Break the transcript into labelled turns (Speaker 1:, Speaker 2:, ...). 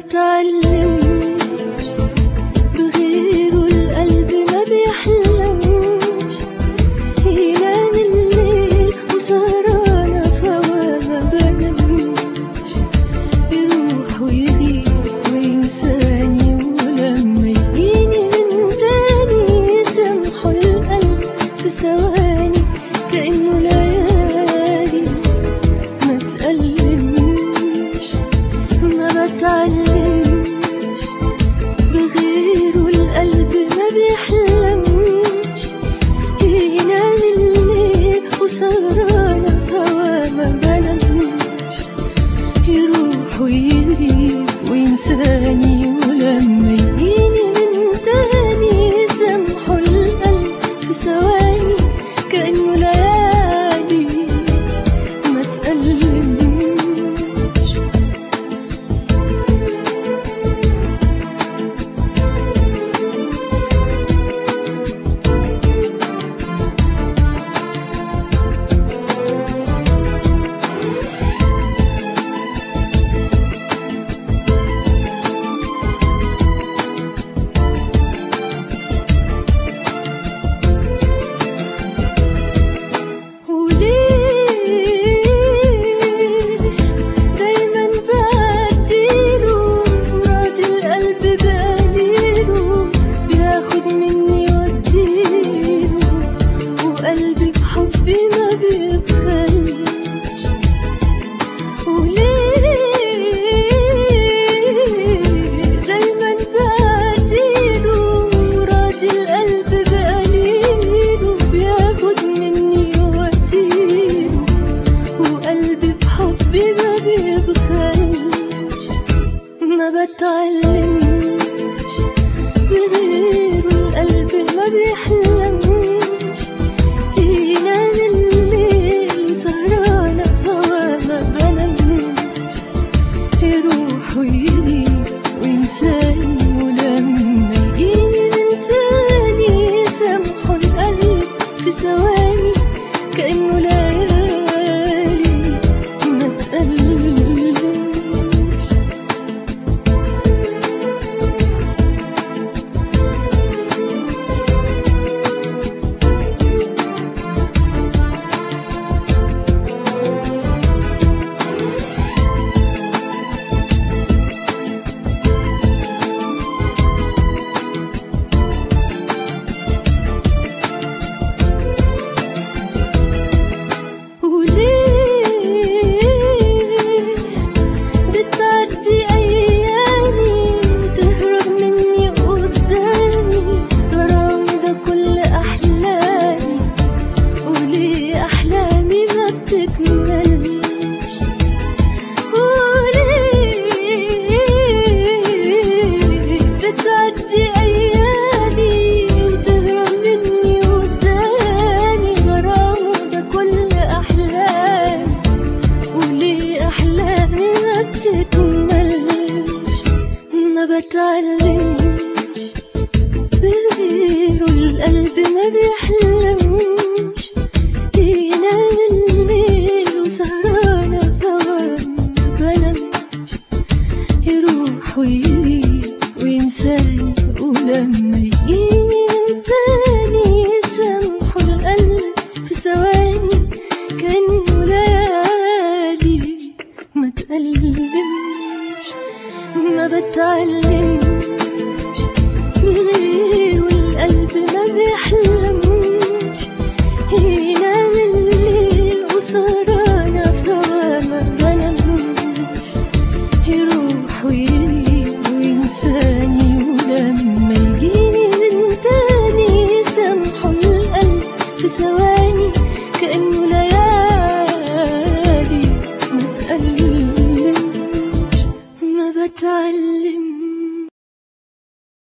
Speaker 1: بتعلمش بغيره القلب ما بيحلمش ينام الليل وسهرانة فوا ما بنامش يروح ويغيب وينساني ولما يجيني من تاني يسامحه القلب في ثواني كأنه ليالي ما تألمش ما بتعلمش بغيره القلب ما بيحلمش ينام الليل وسهرانة هوا ما بنامش يروح ويغيب وينساني ولما يجيني من تاني يسامحه القلب في ثواني كأنه ليالي ما تألمش وليه دايما بعديله راضي القلب بقليله بياخد مني واديله وقلبي بحبي ما بيبخلش وليه دايما بعديله راضي القلب بقليله بياخد مني واديله وقلبي بحبي ما بيبخلش ما بتعلمش بغيره القلب ما بيحلمش ينام الليل وسهرانة فوا ما بنامش يروح ويغيب وينساني ولما يجيني من تاني يسامحه القلب في ثواني كأنه ليالي ما تقلمش وليه بتعدي أيامي وتهرب مني قدامي غرامي ده كل أحلامي وليه أحلامي ما بتكملش وليه بتعدي أيامي وتهرب مني قدامي غرامه ده كل أحلامي وليه أحلامي ما بتكملش ما بتعلمش بغيره القلب ما بيحلمش ينام الليل وسهرانة فوا ما بنامش يروح ويغيب وينساني ولما